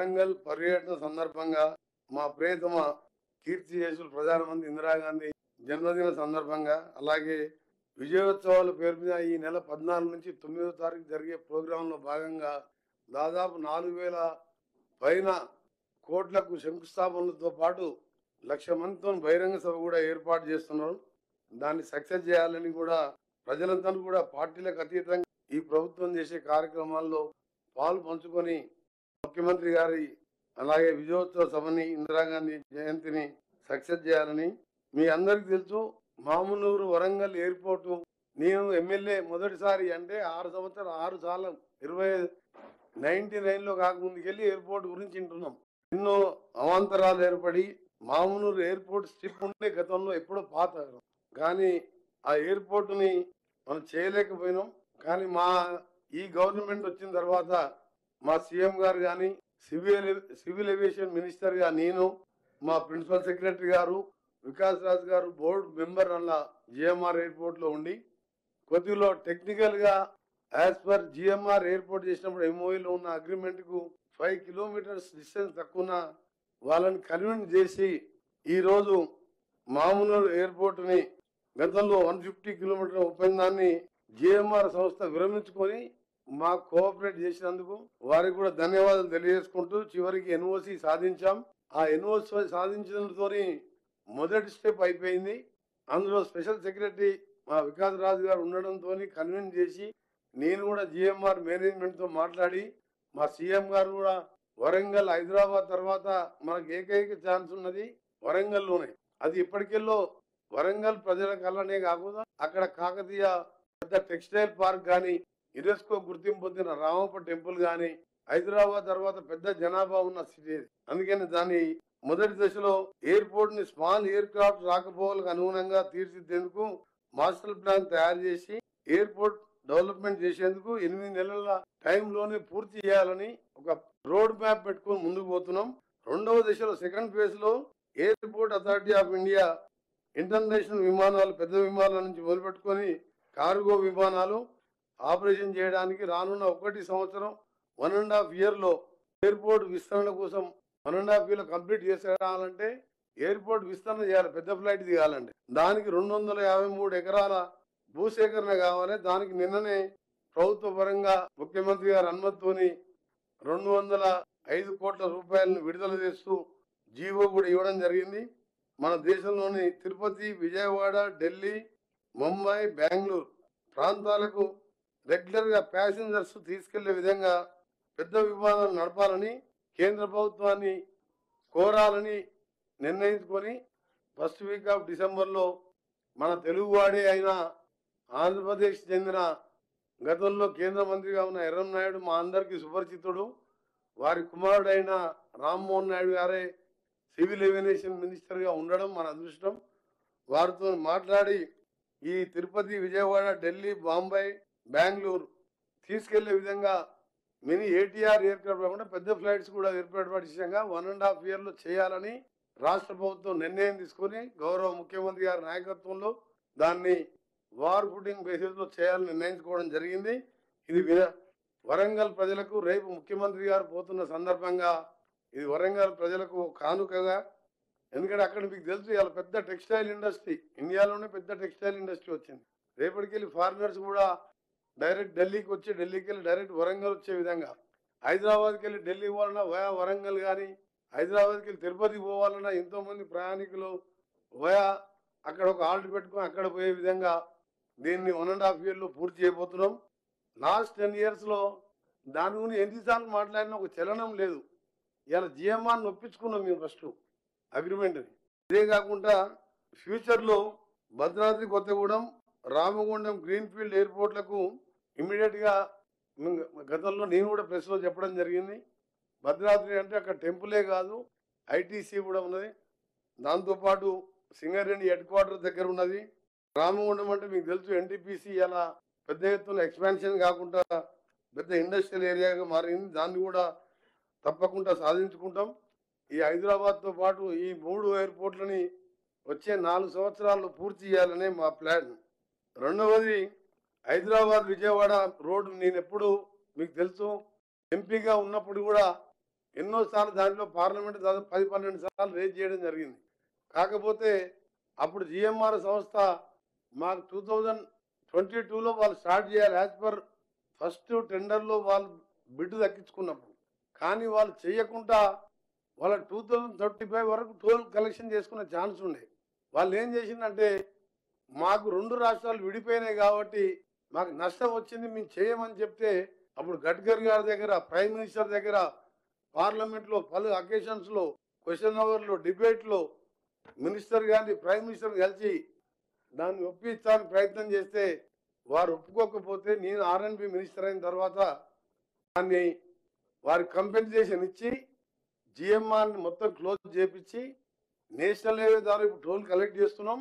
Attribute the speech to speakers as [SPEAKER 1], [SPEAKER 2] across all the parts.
[SPEAKER 1] వరంగల్ పర్యటన సందర్భంగా మా ప్రియతమ కీర్తి చేసులు ప్రధానమంత్రి ఇందిరాగాంధీ జన్మదిన సందర్భంగా అలాగే విజయోత్సవాల పేరు మీద ఈ నెల పద్నాలుగు నుంచి తొమ్మిదో తారీఖు జరిగే ప్రోగ్రాంలో భాగంగా దాదాపు నాలుగు వేల పైన కోట్లకు శంకుస్థాపనలతో పాటు లక్ష మందితో బహిరంగ సభ కూడా ఏర్పాటు చేస్తున్నారు దాన్ని సక్సెస్ చేయాలని కూడా ప్రజలంతా కూడా పార్టీలకు అతీతంగా ఈ ప్రభుత్వం చేసే కార్యక్రమాల్లో పాలు పంచుకొని ముఖ్యమంత్రి గారి అలాగే విజయోత్సవ సభని ఇందిరాగాంధీ జయంతిని సక్సెస్ చేయాలని మీ అందరికి తెలుసు మామునూరు వరంగల్ ఎయిర్పోర్టు నేను ఎమ్మెల్యే మొదటిసారి అంటే ఆరు సంవత్సరాలు ఆరు సార్లు ఇరవై నైన్టీ నైన్లో కాకముందుకెళ్ళి ఎయిర్పోర్ట్ గురించి వింటున్నాం ఎన్నో అవాంతరాలు ఏర్పడి మామునూరు ఎయిర్పోర్ట్ స్ట్రిప్ ఉండే గతంలో ఎప్పుడో పాత కానీ ఆ ఎయిర్పోర్ట్ని మనం చేయలేకపోయినాం కానీ మా ఈ గవర్నమెంట్ వచ్చిన తర్వాత మా సీఎం గారు కానీ సివిల్ సివిల్ ఏవియేషన్ మినిస్టర్ గా నేను మా ప్రిన్సిపల్ సెక్రటరీ గారు వికాస్ రాజ్ గారు బోర్డు మెంబర్ అలా జిఎంఆర్ ఎయిర్పోర్ట్ లో ఉండి కొద్దిలో టెక్నికల్ గా యాజ్ పర్ జిఎంఆర్ ఎయిర్పోర్ట్ చేసినప్పుడు MOE లో ఉన్న అగ్రిమెంట్ కు ఫైవ్ కిలోమీటర్స్ డిస్టెన్స్ తక్కువ వాళ్ళని కన్విన్స్ చేసి ఈ రోజు మామూలు ఎయిర్పోర్ట్ ని గతంలో వన్ ఫిఫ్టీ కిలోమీటర్ ఒప్పందాన్ని జిఎంఆర్ సంస్థ విరమించుకొని మాకు కోఆపరేట్ చేసినందుకు వారికి కూడా ధన్యవాదాలు తెలియజేసుకుంటూ చివరికి ఎన్ఓసి సాధించాం ఆ ఎన్ఓసి సాధించడంతో మొదటి స్టెప్ అయిపోయింది అందులో స్పెషల్ సెక్రటరీ మా వికాస్ రాజు గారు ఉండడంతో కన్విన్స్ చేసి నేను కూడా జిఎంఆర్ మేనేజ్మెంట్ తో మాట్లాడి మా సీఎం గారు కూడా వరంగల్ హైదరాబాద్ తర్వాత మనకు ఏకైక ఛాన్స్ ఉన్నది వరంగల్లోనే అది ఇప్పటికెళ్ళో వరంగల్ ప్రజల కళ్ళనే కాకుండా అక్కడ కాకతీయ పెద్ద టెక్స్టైల్ పార్క్ గాని యునెస్కో గుర్తింపు పొందిన రామప్ప టెంపుల్ గాని హైదరాబాద్ తర్వాత పెద్ద జనాభా ఉన్న సిటీ ఇది. అందుకని దాని మొదటి దశలో ఎయిర్పోర్ట్ ని స్మాల్ ఎయిర్ క్రాఫ్ట్ రాకపోకలకు అనుగుణంగా తీర్చిదిద్దేందుకు మాస్టర్ ప్లాన్ తయారు చేసి ఎయిర్పోర్ట్ డెవలప్మెంట్ చేసేందుకు ఎనిమిది నెలల టైంలోనే పూర్తి చేయాలని ఒక రోడ్ మ్యాప్ పెట్టుకొని ముందుకు పోతున్నాం రెండవ దశలో సెకండ్ ఫేజ్ లో airport authority of India international విమానాలు పెద్ద విమానాల నుంచి మొదలుపెట్టుకొని కార్గో విమానాలు ఆపరేషన్ చేయడానికి రానున్న ఒకటి సంవత్సరం వన్ అండ్ హాఫ్ ఇయర్ లో ఎయిర్పోర్ట్ విస్తరణ కోసం వన్ అండ్ హాఫ్ ఇయర్ లో కంప్లీట్ చేసేయాలంటే ఎయిర్పోర్ట్ విస్తరణ చేయాలి పెద్ద ఫ్లైట్ దిగాలంటే దానికి రెండు వందల యాభై మూడు ఎకరాల భూసేకరణ కావాలి దానికి నిన్ననే ప్రభుత్వ పరంగా ముఖ్యమంత్రి గారి అనుమతితోని రెండు వందల ఐదు కోట్ల రూపాయలను విడుదల చేస్తూ జీవో కూడా ఇవ్వడం జరిగింది మన దేశంలోని తిరుపతి విజయవాడ ఢిల్లీ ముంబై బెంగళూరు ప్రాంతాలకు రెగ్యులర్ గా ప్యాసింజర్స్ తీసుకెళ్లే విధంగా పెద్ద విమానాలు నడపాలని కేంద్ర ప్రభుత్వాన్ని కోరాలని నిర్ణయించుకొని ఫస్ట్ వీక్ ఆఫ్ డిసెంబర్లో మన తెలుగువాడే అయిన ఆంధ్రప్రదేశ్ చెందిన గతంలో కేంద్ర మంత్రిగా ఉన్న ఎర్రం నాయుడు మా అందరికీ సుపరిచితుడు వారి కుమారుడైన రామ్మోహన్ నాయుడు గారే సివిల్ ఏవియేషన్ మినిస్టర్ గా ఉండడం మన అదృష్టం వారితో మాట్లాడి ఈ తిరుపతి విజయవాడ ఢిల్లీ బాంబే బెంగళూరు తీసుకెళ్లే విధంగా మినీ ఏటీఆర్ ఎయిర్క్రాఫ్ట్ కాకుండా పెద్ద ఫ్లైట్స్ కూడా ఏర్పాటు విషయంగా వన్ అండ్ హాఫ్ ఇయర్ లో చేయాలని రాష్ట్ర ప్రభుత్వం నిర్ణయం తీసుకుని గౌరవ ముఖ్యమంత్రి గారి నాయకత్వంలో దాన్ని వార్ ఫుటింగ్ బేసిస్ లో చేయాలని నిర్ణయించుకోవడం జరిగింది ఇది విన- వరంగల్ ప్రజలకు రేపు ముఖ్యమంత్రి గారు పోతున్న సందర్భంగా ఇది వరంగల్ ప్రజలకు కానుకగా ఎందుకంటే అక్కడ మీకు తెలుసు ఇవాళ పెద్ద టెక్స్టైల్ ఇండస్ట్రీ ఇండియాలోనే పెద్ద టెక్స్టైల్ ఇండస్ట్రీ వచ్చింది రేపటికి వెళ్ళి ఫారినర్స్ కూడా డైరెక్ట్ ఢిల్లీకి వచ్చి ఢిల్లీకి వెళ్ళి డైరెక్ట్ వరంగల్ వచ్చే విధంగా హైదరాబాద్కి వెళ్ళి ఢిల్లీ పోవాలన్నా వయా వరంగల్ కానీ హైదరాబాద్కి వెళ్ళి తిరుపతి పోవాలన్నా ఎంతో మంది ప్రయాణికులు వయా అక్కడ ఒక ఆల్ట్ పెట్టుకొని అక్కడ పోయే విధంగా దీన్ని వన్ అండ్ హాఫ్ ఇయర్లో పూర్తి చేయబోతున్నాం లాస్ట్ టెన్ ఇయర్స్లో దాని గురించి ఎన్నిసార్లు మాట్లాడినా ఒక చలనం లేదు ఇలా జిఎంఆర్ ఒప్పించుకున్నాం మేము ఫస్ట్ అగ్రిమెంట్ని ఇదే కాకుండా ఫ్యూచర్లో భద్రాద్రి కొత్తగూడెం రామగుండం గ్రీన్ఫీల్డ్ ఎయిర్పోర్ట్లకు ఇమ్మీడియట్గా గతంలో నేను కూడా ప్రెస్లో చెప్పడం జరిగింది భద్రాద్రి అంటే అక్కడ టెంపులే కాదు ఐటీసీ కూడా ఉన్నది దాంతోపాటు సింగరేణి హెడ్ క్వార్టర్ దగ్గర ఉన్నది రామగుండం అంటే మీకు తెలుసు ఎన్టీపీసీ అలా పెద్ద ఎత్తున ఎక్స్పాన్షన్ కాకుండా పెద్ద ఇండస్ట్రియల్ ఏరియాగా మారింది దాన్ని కూడా తప్పకుండా సాధించుకుంటాం ఈ హైదరాబాద్తో పాటు ఈ మూడు ఎయిర్పోర్ట్లని వచ్చే నాలుగు సంవత్సరాల్లో పూర్తి చేయాలనే మా ప్లాన్ రెండవది హైదరాబాద్ విజయవాడ రోడ్డు నేను ఎప్పుడు మీకు తెలుసు ఎంపీగా ఉన్నప్పుడు కూడా ఎన్నోసార్లు దాంట్లో పార్లమెంట్ దాదాపు పది పన్నెండు సార్లు రేజ్ చేయడం జరిగింది కాకపోతే అప్పుడు జిఎంఆర్ సంస్థ మాకు టూ థౌజండ్ ట్వంటీ టూలో వాళ్ళు స్టార్ట్ చేయాలి యాజ్ పర్ ఫస్ట్ టెండర్లో వాళ్ళు బిడ్ దక్కించుకున్నప్పుడు కానీ వాళ్ళు చేయకుండా వాళ్ళ టూ థౌజండ్ థర్టీ ఫైవ్ వరకు టోల్ కలెక్షన్ చేసుకునే ఛాన్స్ ఉండే వాళ్ళు ఏం చేసిందంటే మాకు రెండు రాష్ట్రాలు విడిపోయినాయి కాబట్టి మాకు నష్టం వచ్చింది మేము చేయమని చెప్తే అప్పుడు గడ్కరీ గారి దగ్గర ప్రైమ్ మినిస్టర్ దగ్గర పార్లమెంట్లో పలు అకేషన్స్లో క్వశ్చన్ అవర్లో డిబేట్లో మినిస్టర్ గారిని ప్రైమ్ మినిస్టర్ కలిసి దాన్ని ఒప్పించడానికి ప్రయత్నం చేస్తే వారు ఒప్పుకోకపోతే నేను ఆర్ఎన్బి మినిస్టర్ అయిన తర్వాత దాన్ని వారి కంపెన్సేషన్ ఇచ్చి జిఎంఆర్ని మొత్తం క్లోజ్ చేపించి నేషనల్ హైవే ద్వారా ఇప్పుడు టోల్ కలెక్ట్ చేస్తున్నాం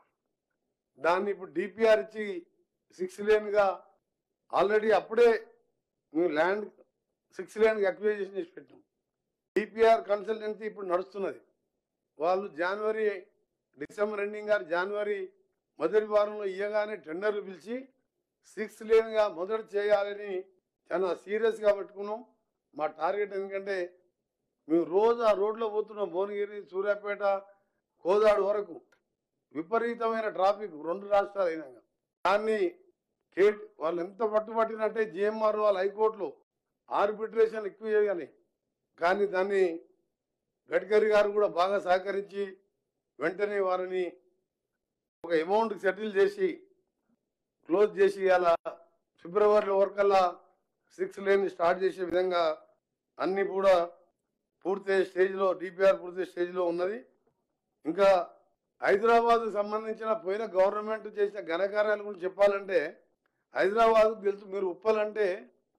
[SPEAKER 1] దాన్ని ఇప్పుడు డిపిఆర్ ఇచ్చి సిక్స్ లేన్గా ఆల్రెడీ అప్పుడే మేము ల్యాండ్ సిక్స్ లేన్కి అక్విజేషన్ చేసి పెట్టాం డిపిఆర్ కన్సల్టెన్సీ ఇప్పుడు నడుస్తున్నది వాళ్ళు జనవరి డిసెంబర్ ఎండింగ్ గారు జనవరి మొదటి వారంలో ఇయ్యగానే టెండర్లు పిలిచి సిక్స్ లేన్గా మొదట చేయాలని చాలా సీరియస్గా పెట్టుకున్నాం మా టార్గెట్ ఎందుకంటే మేము రోజు ఆ రోడ్లో పోతున్నాం భువనగిరి సూర్యాపేట కోదాడు వరకు విపరీతమైన ట్రాఫిక్ రెండు రాష్ట్రాలు అయినాక దాన్ని కేట్ వాళ్ళు ఎంత పట్టుబట్టినట్టే జిఎంఆర్ వాళ్ళు హైకోర్టులో ఆర్బిట్రేషన్ ఎక్కువ చేయాలి కానీ దాన్ని గడ్కరీ గారు కూడా బాగా సహకరించి వెంటనే వారిని ఒక అమౌంట్ సెటిల్ చేసి క్లోజ్ చేసి అలా ఫిబ్రవరిలో వరకల్లా సిక్స్ లేన్ స్టార్ట్ చేసే విధంగా అన్ని కూడా పూర్తయ్యే స్టేజ్లో డిపిఆర్ పూర్తయ్యే స్టేజ్లో ఉన్నది ఇంకా హైదరాబాద్ సంబంధించిన పోయిన గవర్నమెంట్ చేసిన ఘనకార్యాల గురించి చెప్పాలంటే హైదరాబాద్ తెలుసు మీరు ఉప్పలంటే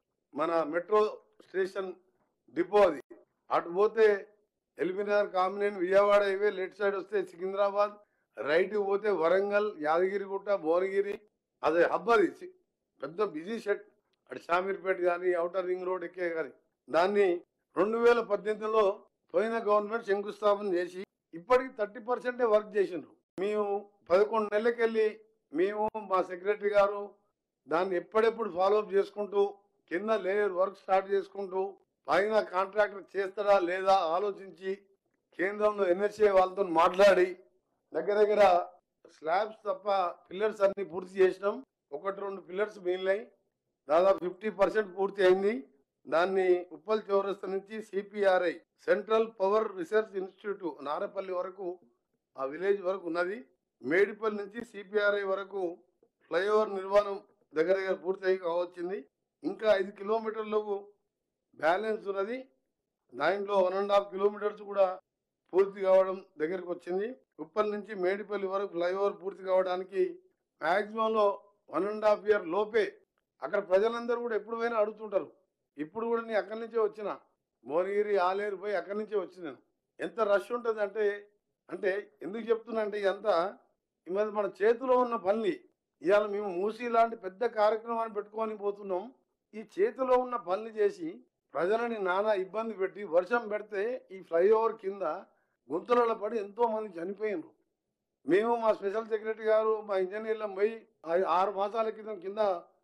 [SPEAKER 1] మన మెట్రో స్టేషన్ డిపో అది అటు పోతే LB Nagar Kamineni Vijayawada highway left side వస్తే సికింద్రాబాద్ రైట్ పోతే వరంగల్ యాదగిరిగుట్ట భువనగిరి అదే హబ్ అది సి- పెద్ద బిజీ షెడ్ అటు షామీర్పేట కానీ అవుటర్ రింగ్ రోడ్ ఎక్కే కానీ దాన్ని రెండు వేల పద్దెనిమిదిలో పోయిన గవర్నమెంట్ శంకుస్థాపన చేసి ఇప్పటికి థర్టీ పర్సెంటే వర్క్ చేసిండ్రు మేము పదకొండు నెలలకెళ్ళి మేము మా సెక్రటరీ గారు దాన్ని ఎప్పుడెప్పుడు ఫాలోఅప్ చేసుకుంటూ కింద లేయర్ వర్క్ స్టార్ట్ చేసుకుంటూ పైన కాంట్రాక్టర్ చేస్తాడా లేదా ఆలోచించి కేంద్రంలో ఎన్ఎస్ఏ వాళ్ళతో మాట్లాడి దగ్గర దగ్గర స్లాబ్స్ తప్ప పిల్లర్స్ అన్ని పూర్తి చేసినాం ఒకటి రెండు పిల్లర్స్ మిగిలినాయి దాదాపు ఫిఫ్టీ పర్సెంట్ పూర్తి అయింది దాన్ని ఉప్పల్ చౌరస్తా నుంచి CPRI Central Power Research Institute Narapalli వరకు ఆ విలేజ్ వరకు ఉన్నది మేడిపల్లి నుంచి సిపిఆర్ఐ వరకు ఫ్లైఓవర్ నిర్మాణం దగ్గర దగ్గర పూర్తి కావచ్చింది ఇంకా ఐదు కిలోమీటర్లకు బ్యాలెన్స్ ఉన్నది దాంట్లో వన్ అండ్ హాఫ్ కిలోమీటర్స్ కూడా పూర్తి కావడం దగ్గరికి వచ్చింది ఉప్పల్ నుంచి మేడిపల్లి వరకు ఫ్లైఓవర్ పూర్తి కావడానికి మ్యాక్సిమంలో వన్ అండ్ హాఫ్ ఇయర్ లోపే అక్కడ ప్రజలందరూ కూడా ఎప్పుడు పోయినా అడుగుతుంటారు ఇప్పుడు కూడా నేను అక్కడి నుంచే వచ్చిన భువనగిరి ఆలేరు పోయి అక్కడి నుంచే వచ్చినాను ఎంత రష్ ఉంటుంది అంటే అంటే ఎందుకు చెప్తున్నా అంటే ఇదంతా ఈ మధ్య మన చేతిలో ఉన్న పని ఇవాళ మేము మూసి లాంటి పెద్ద కార్యక్రమాన్ని పెట్టుకొని పోతున్నాం ఈ చేతిలో ఉన్న పనులు చేసి ప్రజలని నానా ఇబ్బంది పెట్టి వర్షం పెడితే ఈ ఫ్లైఓవర్ కింద గుంతలలో పడి ఎంతో మంది చనిపోయినారు మేము మా స్పెషల్ సెక్రటరీ గారు మా ఇంజనీర్లం పోయి ఆ- ఆరు మాసాల క్రితం కింద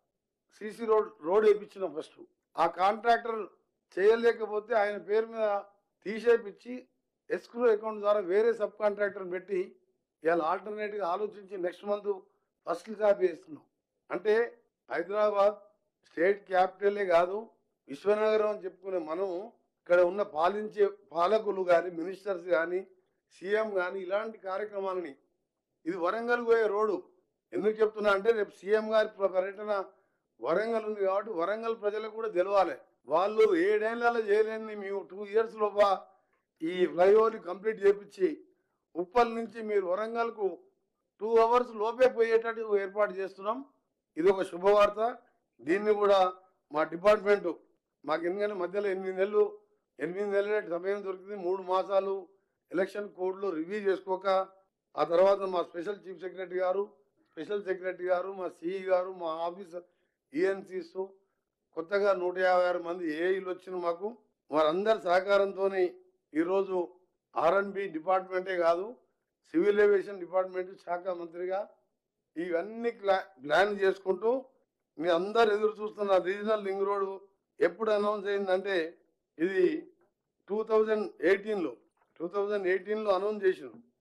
[SPEAKER 1] సీసీ రోడ్ రోడ్ వేయించినాం ఫస్ట్ ఆ కాంట్రాక్టర్ చేయలేకపోతే ఆయన పేరు మీద తీసేపిచ్చి ఎస్క్రూ అకౌంట్ ద్వారా వేరే సబ్ కాంట్రాక్టర్ పెట్టి ఇవాళ ఆల్టర్నేట్గా ఆలోచించి నెక్స్ట్ మంత్ ఫస్ట్ కాపీ వేస్తున్నాం అంటే హైదరాబాద్ స్టేట్ క్యాపిటలే కాదు విశ్వనగరం అని చెప్పుకునే మనం ఇక్కడ ఉన్న పాలించే పాలకులు కానీ మినిస్టర్స్ కానీ సీఎం కానీ ఇలాంటి కార్యక్రమాలని ఇది వరంగల్ పోయే రోడ్డు ఎందుకు చెప్తున్నా అంటే రేపు సీఎం గారి ప్ర- పర్యటన వరంగల్ ఉంది కాబట్టి వరంగల్ ప్రజలకు కూడా తెలవాలి వాళ్ళు ఏడేళ్లలో చేయలేని మేము టూ ఇయర్స్ లోప ఈ ఫ్లైఓవర్ని కంప్లీట్ చేపించి ఉప్పల్ నుంచి మీరు వరంగల్కు టూ అవర్స్ లోపే పోయేటట్టు ఏర్పాటు చేస్తున్నాం ఇది ఒక శుభవార్త దీన్ని కూడా మా డిపార్ట్మెంట్ మాకు ఎందుకంటే మధ్యలో ఎనిమిది నెలలు ఎనిమిది నెలల సమయం దొరికింది మూడు మాసాలు ఎలక్షన్ కోడ్లో రివ్యూ చేసుకోక ఆ తర్వాత మా స్పెషల్ చీఫ్ సెక్రటరీ గారు స్పెషల్ సెక్రటరీ గారు మా సిఈ గారు మా ఆఫీసర్ ఈఎన్సీస్ కొత్తగా నూట యాభై ఆరు మంది ఏఈలు వచ్చిన మాకు వారందరి సహకారంతో ఈరోజు ఆర్ఎన్బి డిపార్ట్మెంటే కాదు సివిల్ ఏవియేషన్ డిపార్ట్మెంట్ శాఖ మంత్రిగా ఇవన్నీ ప్లా- ప్లాన్ చేసుకుంటూ మీ అందరు ఎదురు చూస్తున్న రీజనల్ లింక్ రోడ్ ఎప్పుడు అనౌన్స్ అయిందంటే ఇది టూ థౌజండ్ ఎయిటీన్లో టూ థౌజండ్ ఎయిటీన్లో అనౌన్స్ చేసినాం